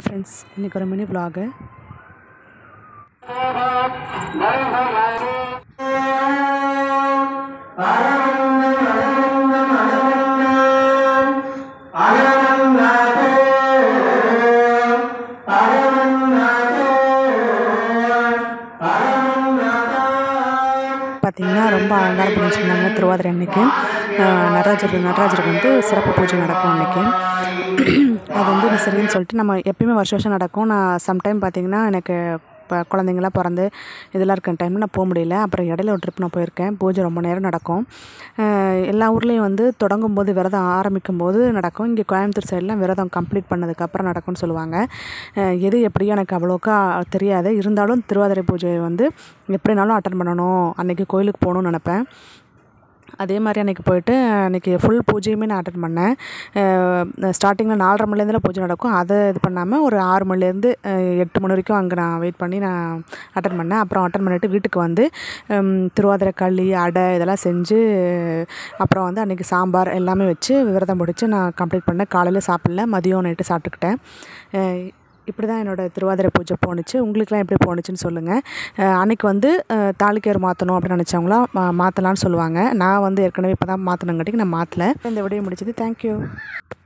friends இன்றைக்கி ஒரு mini vlog பார்த்திங்கன்னா ரொம்ப அலங்காரம் பண்ணி வச்சுருந்தாங்க திருவாதிரை அன்னைக்கு ஆஹ் நடராஜர் நடராஜருக்கு வந்து சிறப்பு பூஜை நடக்கும் அன்னைக்கு அது வந்து நான் சரின்னு சொல்லிட்டு நம்ம எப்பயுமே வருஷம் வருஷம் நடக்கும் நான் சம்டைம் பார்த்திங்கன்னா எனக்கு இப்போ குழந்தைங்களாம் பிறந்து இதெல்லாம் இருக்க டைமில் நான் போக முடியல அப்புறம் இடையில ஒரு ட்ரிப் நான் போயிருக்கேன் பூஜை ரொம்ப நேரம் நடக்கும் ஆஹ் எல்லா ஊர்லேயும் வந்து தொடங்கும் போது விரதம் ஆரம்பிக்கும் போது நடக்கும் இங்கே கோயம்புத்தூர் சைட்லாம் விரதம் கம்ப்ளீட் பண்ணதுக்கப்புறம் நடக்கும்னு சொல்லுவாங்க ஆஹ் எது எப்படியோ எனக்கு அவ்வளோக்கா தெரியாது இருந்தாலும் திருவாதிரை பூஜை வந்து எப்படினாலும் அட்டன் பண்ணணும் அன்றைக்கி கோயிலுக்கு போகணுன்னு நினப்பேன் அதே மாதிரி அன்றைக்கி போயிட்டு அன்றைக்கி ஃபுல் பூஜையுமே நான் அட்டன் பண்ணேன் ஸ்டார்டிங்கில் நாலரை மணிலேருந்துலாம் பூஜை நடக்கும் அதை இது பண்ணாமல் ஒரு ஆறு மணிலேருந்து எட்டு மணி வரைக்கும் அங்கே நான் வெயிட் பண்ணி நான் அட்டன் பண்ணேன் அப்புறம் அட்டன் பண்ணிவிட்டு வீட்டுக்கு வந்து ஹம், திருவாதிரை களி அடை இதெல்லாம் செஞ்சு அப்புறம் வந்து அன்றைக்கி சாம்பார் எல்லாமே வச்சு விரதம் முடித்து நான் கம்ப்ளீட் பண்ணேன் காலையில் சாப்பிடல மதியம் நைட்டு சாப்பிட்டுக்கிட்டேன் அஹ் இப்படி தான் என்னோடய திருவாதிரை பூஜை போணுச்சு உங்களுக்குலாம் எப்படி போணுச்சுன்னு சொல்லுங்கள் அன்றைக்கி வந்து அஹ், தாலிக்கயிறு மாற்றணும் அப்படின்னு நினச்சவங்களாம் மா மாற்றலான்னு சொல்லுவாங்க நான் வந்து ஏற்கனவே இப்போ தான் மாற்றினங்காட்டிக்கு நான் மாற்றல இந்த வீடியோ முடிச்சது தேங்க்யூ